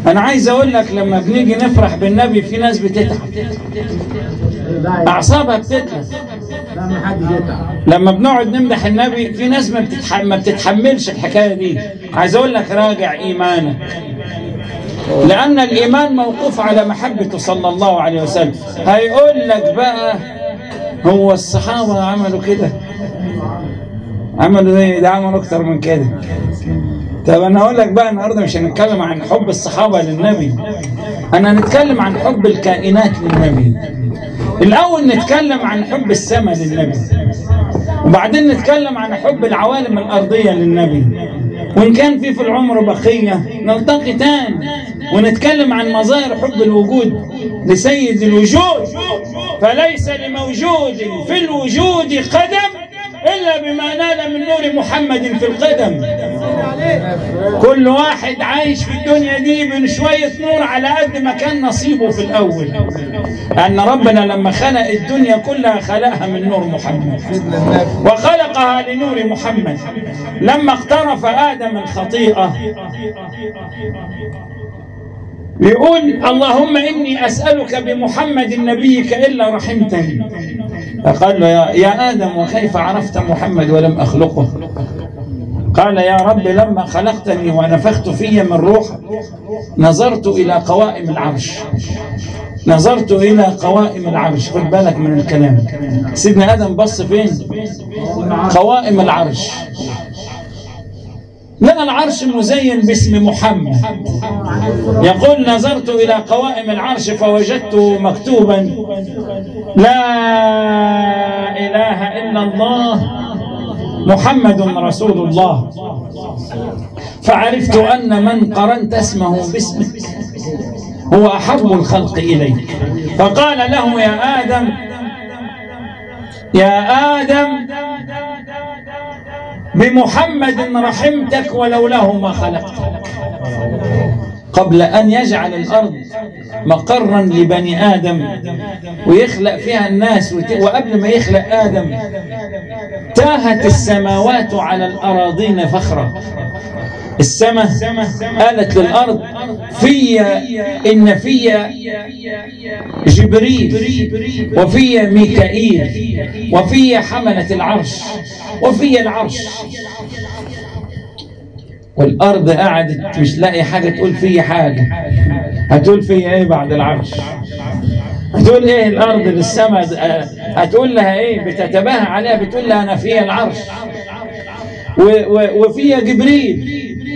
انا عايز اقول لك لما بنيجي نفرح بالنبي في ناس بتتعب اعصابها بتتلف لا ما حدش يتعب لما بنقعد نمدح النبي في ناس ما, بتتح... ما بتتحملش الحكايه دي عايز اقول لك راجع ايمانك لان الايمان موقوف على محبته صلى الله عليه وسلم هيقول لك بقى هو الصحابه عملوا كده عملوا زي ده عملوا اكتر من كده طب انا هقول لك بقى النهارده مش هنتكلم عن حب الصحابه للنبي انا هنتكلم عن حب الكائنات للنبي الاول نتكلم عن حب السماء للنبي وبعدين نتكلم عن حب العوالم الارضيه للنبي وان كان في في العمر بقيه نلتقي تاني ونتكلم عن مظاهر حب الوجود لسيد الوجود فليس لموجود في الوجود قدم إلا بما نال من نور محمد في القدم كل واحد عايش في الدنيا دي من شوية نور على قد ما كان نصيبه في الأول أن ربنا لما خلق الدنيا كلها خلقها من نور محمد وخلقها لنور محمد لما اقترف آدم الخطيئة يقول اللهم إني أسألك بمحمد نبيك إلا رحمتني فقال له يا, يا آدم وكيف عرفت محمد ولم أخلقه قال يا رب لما خلقتني ونفخت في من روحك نظرت إلى قوائم العرش نظرت إلى قوائم العرش خد بالك من الكلام سيدنا آدم بص فين قوائم العرش لقى العرش مزين باسم محمد يقول نظرت إلى قوائم العرش فوجدت مكتوبا لا إله إلا الله محمد رسول الله فعرفت أن من قرنت اسمه باسمك هو أحب الخلق إليك فقال له يا آدم يا آدم بمحمد رحمتك ولولاه ما خلقتك قبل أن يجعل الأرض مقرا لبني آدم ويخلق فيها الناس وت- وقبل ما يخلق آدم تاهت السماوات على الأراضين فخرا السماء قالت للأرض في إن في جبريل وفي ميكائيل وفي حملة العرش وفي العرش والارض قعدت مش لاقي حاجه تقول فيا حاجه هتقول فيا ايه بعد العرش هتقول ايه الارض للسماء هتقول لها ايه بتتباهى عليها بتقول لها انا فيها العرش و- و- وفيها جبريل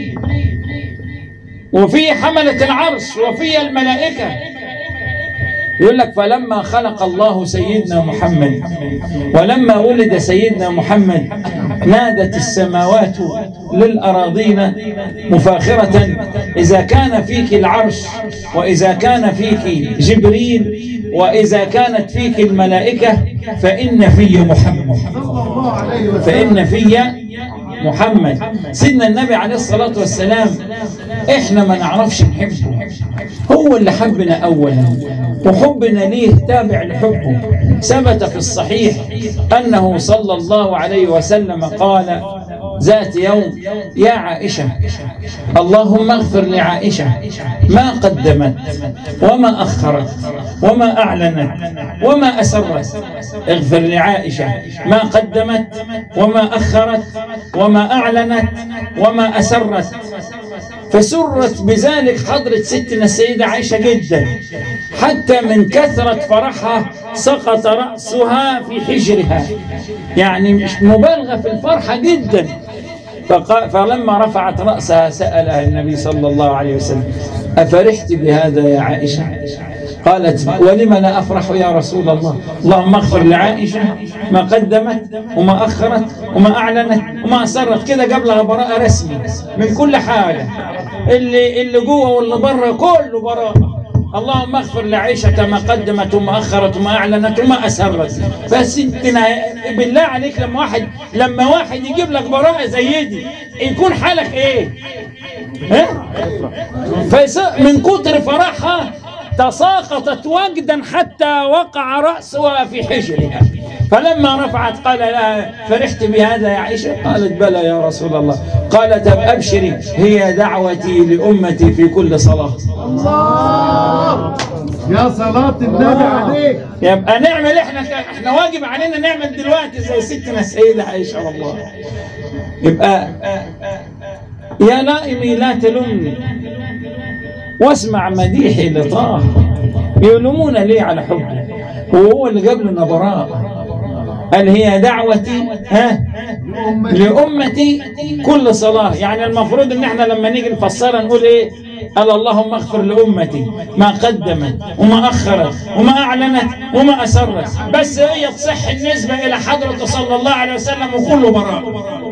وفي حملة العرش وفي الملائكة يقول لك فلما خلق الله سيدنا محمد ولما ولد سيدنا محمد نادت السماوات للأراضين مفاخرة إذا كان فيك العرش وإذا كان فيك جبريل وإذا كانت فيك الملائكة فإن في محمد فإن في محمد سيدنا النبي عليه الصلاة والسلام احنا ما نعرفش نحبه هو اللي حبنا اولا وحبنا ليه تابع لحبه ثبت في الصحيح انه صلى الله عليه وسلم قال ذات يوم يا عائشة اللهم اغفر لعائشة ما قدمت وما أخرت وما أعلنت وما أسرت اغفر لعائشة ما قدمت وما أخرت وما أعلنت وما أسرت فسرت بذلك حضرة ستنا السيدة عائشة جدا حتى من كثرة فرحها سقط رأسها في حجرها يعني مش مبالغة في الفرحة جدا فقا- فلما رفعت رأسها سألها النبي صلى الله عليه وسلم أفرحت بهذا يا عائشة قالت ولم لا أفرح يا رسول الله اللهم اغفر لعائشة ما قدمت وما أخرت وما أعلنت وما أسرت كده قبلها براءة رسمي من كل حاجة اللي اللي جوه واللي بره كله براءة اللهم اغفر لعائشة ما قدمت وما أخرت وما أعلنت وما أسرت فستنا بالله عليك لما واحد لما واحد يجيب لك براءة زي دي يكون حالك إيه؟ ها؟ فيس- من كتر فرحها تساقطت وجدا حتى وقع رأسها في حجرها فلما رفعت قال لها فرحت بهذا يا عائشة قالت بلى يا رسول الله قالت أبشري هي دعوتي لأمتي في كل صلاة يا صلاة النبي عليك يبقى نعمل احنا احنا واجب علينا نعمل دلوقتي زي ستنا السيدة عائشة والله يبقى يا لائمي لا تلمني واسمع مديحي لطه يلومون لي على حبي وهو اللي جاب لنا براء قال هي دعوتي ها لأمتي كل صلاة يعني المفروض ان احنا لما نيجي نفسرها نقول ايه قال اللهم اغفر لأمتي ما قدمت وما أخرت وما أعلنت وما أسرت بس هي تصح النسبة إلى حضرة صلى الله عليه وسلم وكله براء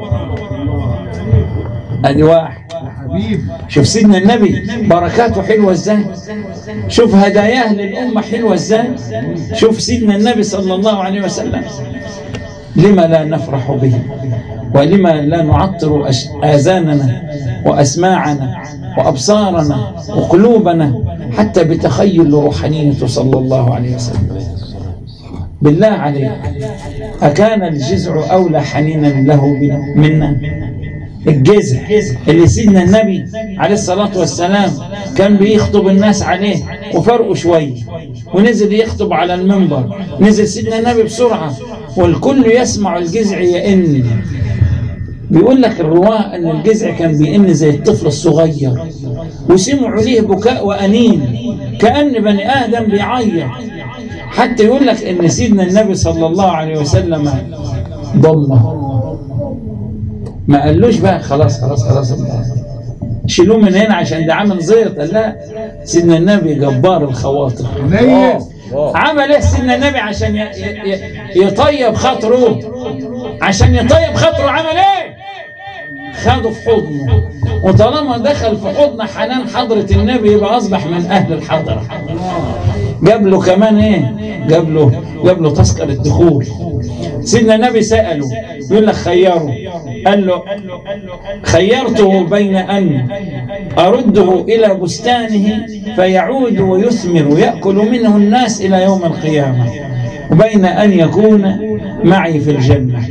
ادي واحد حبيب شوف سيدنا النبي بركاته حلوة ازاي شوف هداياه للأمة حلوة ازاي شوف سيدنا النبي صلى الله عليه وسلم لما لا نفرح به ولما لا نعطر أش- آذاننا وأسماعنا وأبصارنا وقلوبنا حتى بتخيل روحانيته صلى الله عليه وسلم بالله عليك أكان الجزع أولى حنينا له بنا منا الجزع اللي سيدنا النبي عليه الصلاة والسلام كان بيخطب الناس عليه وفرقوا شوية ونزل يخطب على المنبر نزل سيدنا النبي بسرعة والكل يسمع الجزع يئن بيقول لك الرواة ان الجزع كان بيئن زي الطفل الصغير وسمعوا ليه بكاء وانين كان بني ادم بيعيط حتى يقول لك ان سيدنا النبي صلى الله عليه وسلم ضمه ما قالوش بقى خلاص خلاص خلاص شيلوه من هنا عشان ده عامل زيط قال لا سيدنا النبي جبار الخواطر نيس عمل ايه سيدنا النبي عشان ي- ي- ي- يطيب خاطره عشان يطيب خاطره عمل ايه خده في حضنه وطالما دخل في حضن حنان حضرة النبي يبقى أصبح من أهل الحضرة جاب له كمان إيه جاب له جاب له تذكرة دخول سيدنا النبي سأله يقول لك خيره قال له خيرته بين أن أرده إلى بستانه فيعود ويثمر ويأكل منه الناس إلى يوم القيامة وبين أن يكون معي في الجنة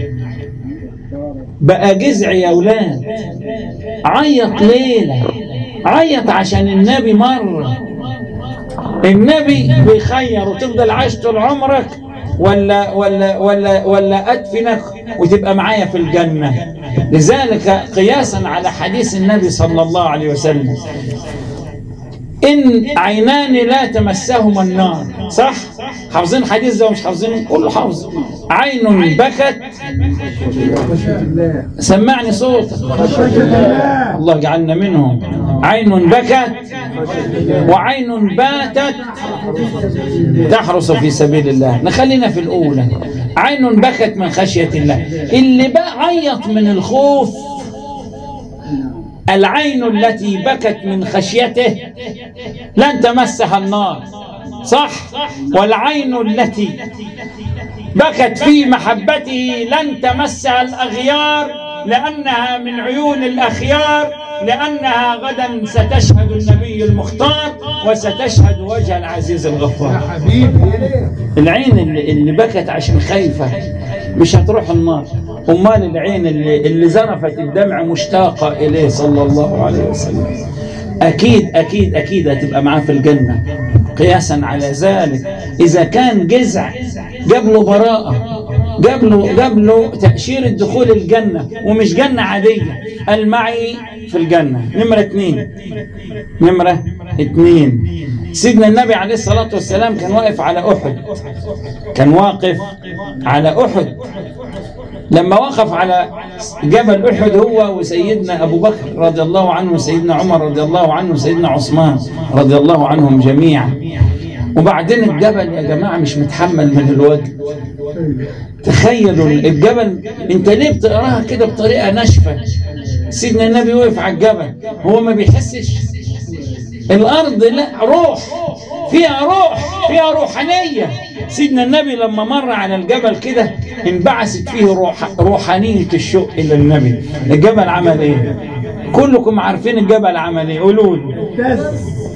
بقى جزع يا ولاد عيط ليلة عيط عشان النبي مرة النبي بيخير وتفضل عايش طول عمرك ولا ولا ولا ولا ادفنك وتبقى معايا في الجنه لذلك قياسا على حديث النبي صلى الله عليه وسلم ان عينان لا تمسهما النار صح حافظين حديث ده ومش حافظين كله حافظ عين بكت سمعني صوتك الله يجعلنا منهم عين بكت وعين باتت تحرس في سبيل الله نخلينا في الأولى عين بكت من خشية الله اللي بقى عيط من الخوف العين التي بكت من خشيته لن تمسها النار صح والعين التي بكت في محبته لن تمسها الأغيار لأنها من عيون الأخيار لأنها غدا ستشهد النبي المختار وستشهد وجه العزيز الغفار حبيبي العين اللي, اللي بكت عشان خايفة مش هتروح النار أمال العين اللي, اللي زرفت الدمع مشتاقة إليه صلى الله عليه وسلم أكيد أكيد أكيد هتبقى معاه في الجنة قياسا على ذلك إذا كان جزع جاب له براءة جاب له جاب له تأشيرة دخول الجنة ومش جنة عادية قال معي في الجنة نمرة اثنين نمرة اثنين سيدنا النبي عليه الصلاة والسلام كان واقف على أحد كان واقف على أحد لما وقف على جبل أحد هو وسيدنا أبو بكر رضي الله عنه وسيدنا عمر رضي الله عنه وسيدنا عثمان رضي الله عنهم جميعا وبعدين الجبل يا جماعة مش متحمل من الوجه تخيلوا الجبل انت ليه بتقراها كده بطريقة ناشفة سيدنا النبي وقف على الجبل هو ما بيحسش الأرض لا روح فيها روح فيها روحانية سيدنا النبي لما مر على الجبل كده انبعثت فيه روح روحانية الشوق إلى النبي الجبل عمل إيه كلكم عارفين الجبل عمل إيه قولوا لي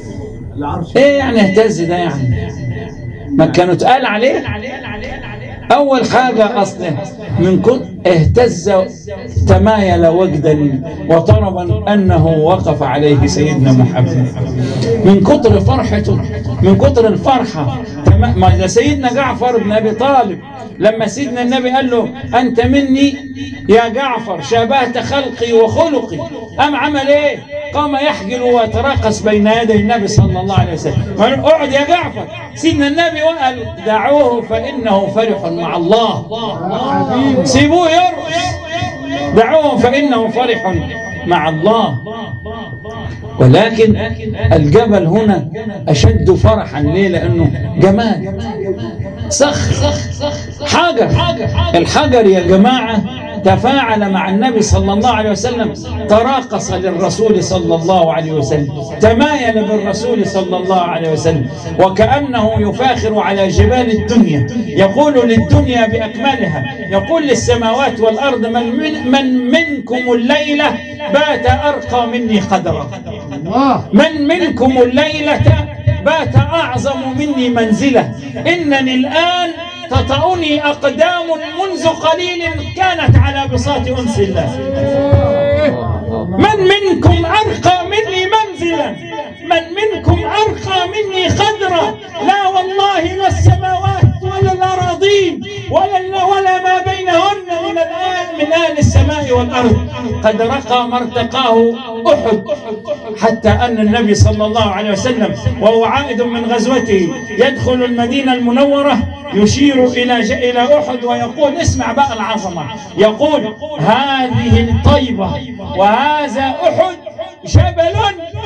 العرش إيه يعني اهتز ده يعني ما كانوا اتقال عليه أول حاجة أصله من كتر اهتز تمايل وجدا وطربا أنه وقف عليه سيدنا محمد من كتر فرحته من كتر الفرحة تما- ما ده سيدنا جعفر بن أبي طالب لما سيدنا النبي قال له أنت مني يا جعفر شابهت خلقي وخلقي أم عمل إيه قام يحجل ويتراقص بين يدي النبي صلى الله عليه وسلم قال اقعد يا جعفر سيدنا النبي وقال دعوه فإنه فرح مع الله سيبوه يرقص دعوه فإنه فرح مع الله ولكن الجبل هنا أشد فرحا ليه لأنه جمال صخر حجر الحجر يا جماعة تفاعل مع النبي صلى الله عليه وسلم تراقص للرسول صلى الله عليه وسلم تمايل بالرسول صلى الله عليه وسلم وكأنه يفاخر على جبال الدنيا يقول للدنيا بأكملها يقول للسماوات والأرض من, من, من منكم الليلة بات أرقى مني قدرا الله من منكم الليلة بات أعظم مني منزلة إنني الآن تطأني أقدام منذ قليل كانت على بساط أنس الله من منكم أرقى مني منزلا من منكم أرقى مني قدرا لا والله لا السماوات ولا الأراضين ولا ولا ما بينهن من الآن من آل السماء والأرض قد رقى ما ارتقاه أحد حتى أن النبي صلى الله عليه وسلم وهو عائد من غزوته يدخل المدينة المنورة يشير إلى ج... إلى أحد ويقول اسمع بقى العظمة يقول هذه الطيبة وهذا أحد جبل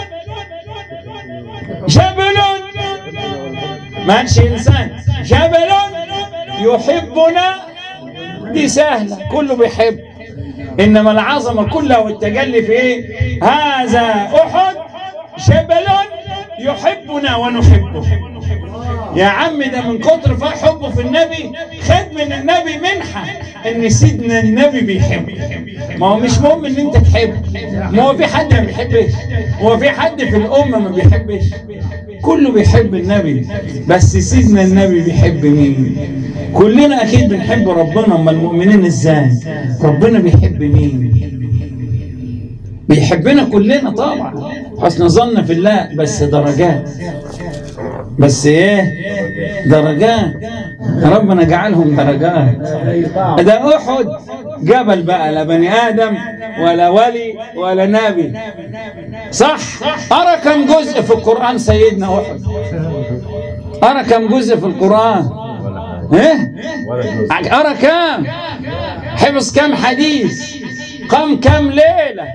جبل ما قالش إنسان جبل يحبنا دي سهلة كله بيحب إنما العظمة كلها والتجلي في إيه هذا أحد جبل يحبنا ونحبه يا عم ده من كتر حبه في النبي خد من النبي منحة ان سيدنا النبي بيحب ما هو مش مهم ان انت تحب ما هو في حد ما بيحبش هو في حد في الامة ما بيحبش كله بيحب النبي بس سيدنا النبي بيحب مين كلنا اكيد بنحب ربنا اما المؤمنين ازاي ربنا بيحب مين بيحبنا كلنا طبعا حسن ظن في الله بس درجات بس ايه درجات ربنا جعلهم درجات ده احد جبل بقى لا بني ادم ولا ولي ولا نبي صح ارى كم جزء في القران سيدنا احد ارى كم جزء في القران ايه ارى كم حفظ كم حديث قام كم ليله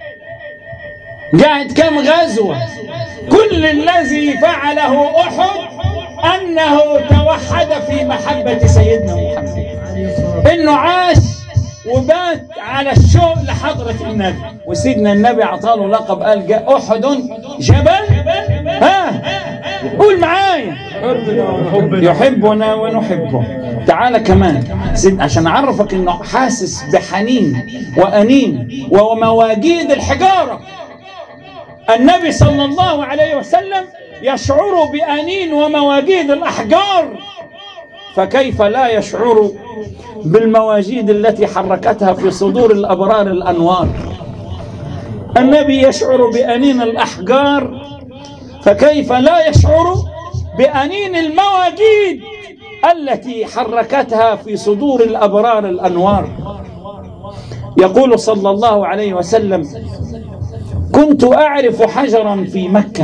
قاعد كم غزوه كل الذي فعله احد انه توحد في محبه سيدنا محمد انه عاش وبات على الشوق لحضرة النبي وسيدنا النبي اعطاله لقب قال جاء احد جبل ها قول معايا يحبنا ونحبه تعالى كمان سيد عشان اعرفك انه حاسس بحنين وانين ومواجيد الحجاره النبي صلى الله عليه وسلم يشعر بأنين ومواجيد الأحجار فكيف لا يشعر بالمواجيد التي حركتها في صدور الأبرار الأنوار النبي يشعر بأنين الأحجار فكيف لا يشعر بأنين المواجيد التي حركتها في صدور الأبرار الأنوار يقول صلى الله عليه وسلم كنت أعرف حجرا في مكة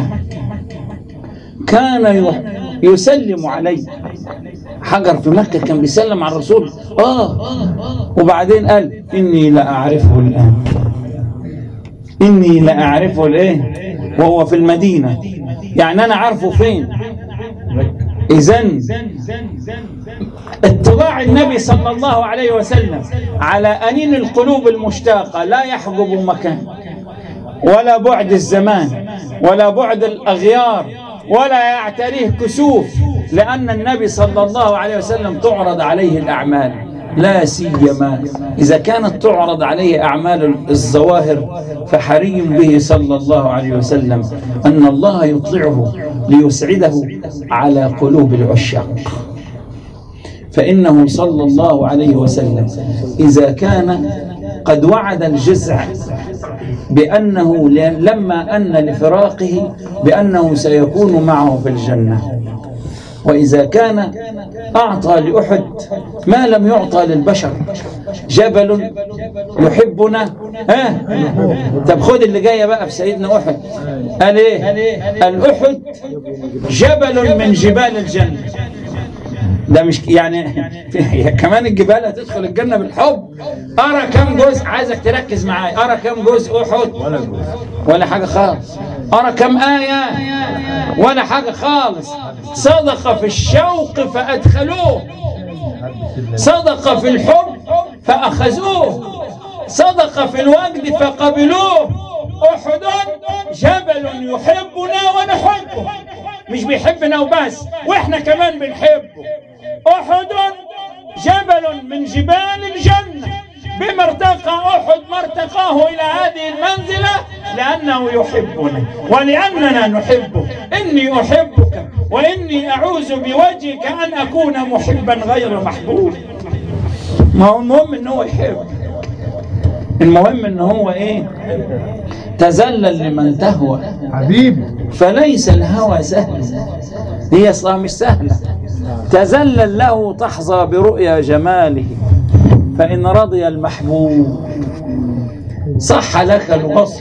كان يسلم علي حجر في مكة كان بيسلم على الرسول آه وبعدين قال إني لأعرفه الآن إني لأعرفه الإيه وهو في المدينة يعني أنا عارفه فين إذن اطلاع النبي صلى الله عليه وسلم على أنين القلوب المشتاقة لا يحجب مكان ولا بعد الزمان ولا بعد الأغيار ولا يعتريه كسوف لأن النبي صلى الله عليه وسلم تعرض عليه الأعمال لا سيما إذا كانت تعرض عليه أعمال الظواهر فحري به صلى الله عليه وسلم أن الله يطلعه ليسعده على قلوب العشاق فإنه صلى الله عليه وسلم إذا كان قد وعد الجزع بأنه ل- لما أن لفراقه بأنه سيكون معه في الجنة وإذا كان أعطى لأحد ما لم يعطى للبشر جبل يحبنا ها طب خد اللي جاية بقى في سيدنا أحد قال إيه الأحد جبل من جبال الجنة ده مش يعني في كمان الجبال هتدخل الجنة بالحب أرى كم جزء عايزك تركز معايا أرى كم جزء أحد ولا حاجة خالص أرى كم آية ولا حاجة خالص صدق في الشوق فأدخلوه صدق في الحب فأخذوه صدق في الوجد فقبلوه أحد جبل يحبنا ونحبه مش بيحبنا وبس واحنا كمان بنحبه أحد جبل من جبال الجنة بما ارتقى أحد ما ارتقاه إلى هذه المنزلة لأنه يحبنا ولأننا نحبه إني أحبك وإني أعوذ بوجهك أن أكون محبا غير محبوب ما هو المهم إن هو يحب المهم إن هو إيه تذلل لمن تهوى حبيبي فليس الهوى سهل هي اصلا مش سهله تذلل له تحظى برؤيا جماله فان رضي المحبوب صح لك الوصف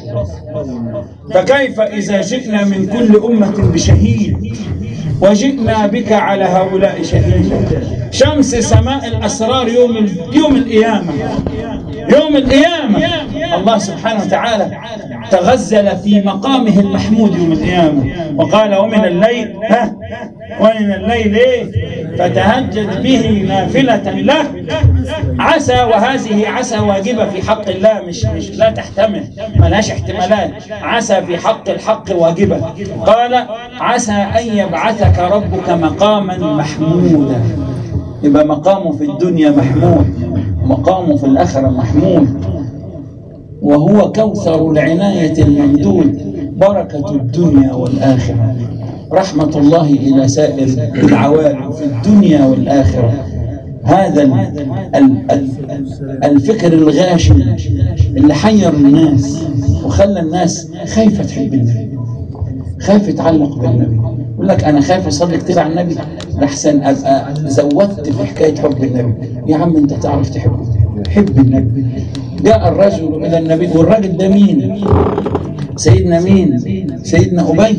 فكيف اذا جئنا من كل امه بشهيد وجئنا بك على هؤلاء شهيدا شمس سماء الاسرار يوم ال- يوم القيامه يوم القيامه الله سبحانه وتعالى تغزل في مقامه المحمود يوم القيامه وقال ومن الليل ها ومن الليل ايه فتهجد به نافله له عسى وهذه عسى واجبه في حق الله مش مش لا تحتمل ملهاش احتمالات عسى في حق الحق واجبه قال عسى ان يبعثك ربك مقاما محمودا يبقى مقامه في الدنيا محمود مقامه في الاخره محمود وهو كوثر العنايه الممدود بركه الدنيا والاخره رحمه الله الى سائر العوالم في الدنيا والاخره هذا ال- ال- ال- الفكر الغاشم اللي حير الناس وخلى الناس خايفه تحب النبي خايف يتعلق بالنبي يقول لك انا خايف اصلي كتير على النبي لحسن ابقى زودت في حكايه حب النبي يا عم انت تعرف تحبه حب النبي جاء الرجل الى النبي والراجل ده مين سيدنا مين سيدنا ابي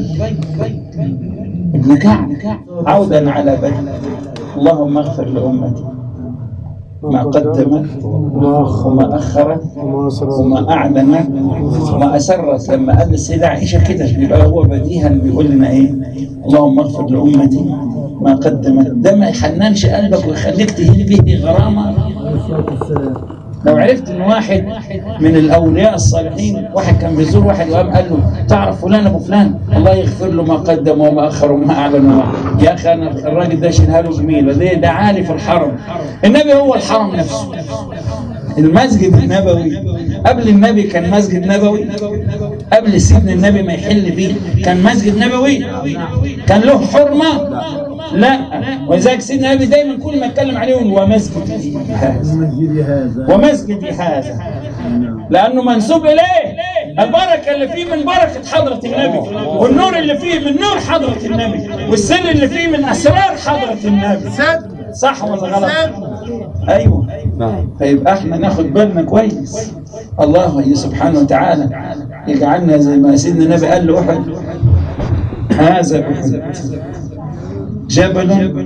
ابن كعب عودا على بدر اللهم اغفر لامتي ما قدمت وما اخرت وما اعلنت وما اسرت لما قال السيده عائشه كده يبقى هو بديها بيقول لنا ايه اللهم اغفر لامتي ما قدمت ده ما يحننش قلبك ويخليك تهين به غرامه لو عرفت ان واحد من الاولياء الصالحين واحد كان بيزور واحد وقام قال له تعرف فلان ابو فلان الله يغفر له ما قدم وما اخر وما اعلن وما يا اخي انا الراجل ده شيلها له جميله ليه ده عالي في الحرم النبي هو الحرم نفسه المسجد النبوي قبل النبي كان مسجد نبوي قبل سيدنا النبي ما يحل فيه كان مسجد نبوي كان له حرمه لا ولذلك سيدنا النبي دايما كل ما يتكلم عليهم ومسجد هذا ومسجد هذا لانه منسوب اليه البركه اللي فيه من بركه حضره النبي والنور اللي فيه من نور حضره النبي والسر اللي فيه من اسرار حضره النبي صدق صح ولا غلط ايوه فيبقى احنا ناخد بالنا كويس الله سبحانه وتعالى يجعلنا زي ما سيدنا النبي قال لاحد هذا احد جبل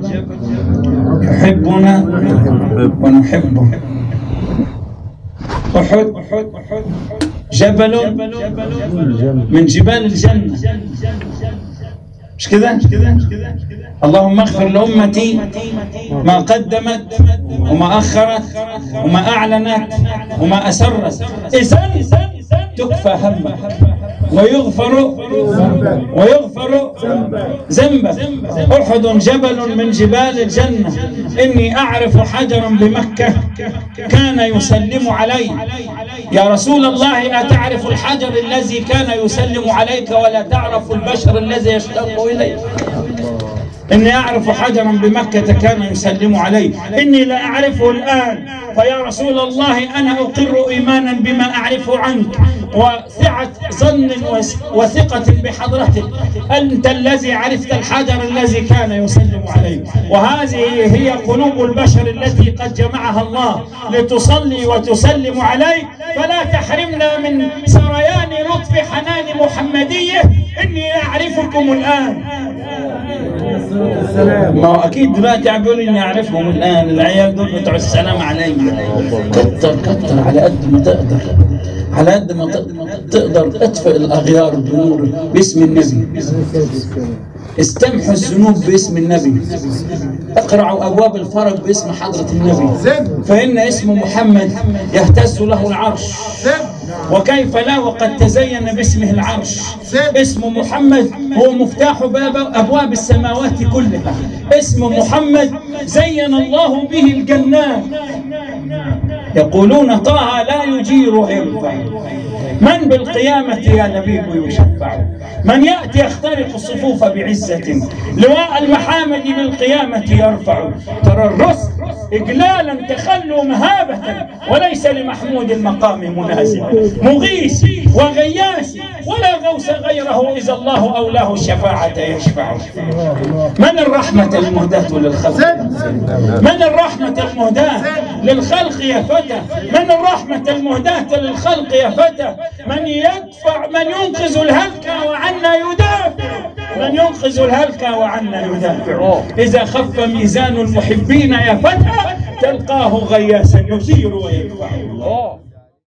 يحبنا ونحبه احد جبل من جبال الجنه مش كده اللهم اغفر لأمتي ما قدمت وما أخرت وما أعلنت وما أسرت إذا تكفى همك ويغفر ويغفر ذنبك أحد جبل من جبال الجنة إني أعرف حجرا بمكة كان يسلم علي يا رسول الله أتعرف الحجر الذي كان يسلم عليك ولا تعرف البشر الذي يشتاق إليك إني أعرف حجرا بمكة كان يسلم علي إني لا أعرفه الآن فيا رسول الله أنا أقر إيمانا بما أعرفه عنك وسعة ظن وس- وثقة بحضرتك أنت الذي عرفت الحجر الذي كان يسلم عليه وهذه هي قلوب البشر التي قد جمعها الله لتصلي وتسلم عليه فلا تحرمنا من سريان لطف حنان محمدية إني أعرفكم الآن ما هو اكيد دلوقتي عم بيقول اني اعرفهم الان العيال دول بتوع السلام علي كتر كتر على قد ما تقدر على قد ما تقدر- تقدر اطفئ الاغيار بنور باسم النبي استمحوا الذنوب باسم النبي اقرعوا ابواب الفرج باسم حضره النبي سب فان اسم محمد يهتز له العرش سب وكيف لا وقد تزين باسمه العرش اسم محمد هو مفتاح باب أبواب السماوات كلها اسم محمد زين الله به الجنات يقولون طه لا يجير ينفع من بالقيامة يا لبيب يشفع من يأتي يخترق الصفوف بعزة لواء المحامد بالقيامة يرفع ترى الرسل إجلالا تخلوا مهابة وليس لمحمود المقام منازع مغيث وغياث ولا غوث غيره إذا الله أولاه الشفاعة يشفع من الرحمة المهداة للخلق من الرحمة المهداة للخلق يا فتى من الرحمة المهداة للخلق يا فتى من يدفع من ينقذ الهلك وعنا يدافع من ينقذ الهلك وعنا يدافع إذا خف ميزان المحبين يا فتى تلقاه غياسا يثير ويدفع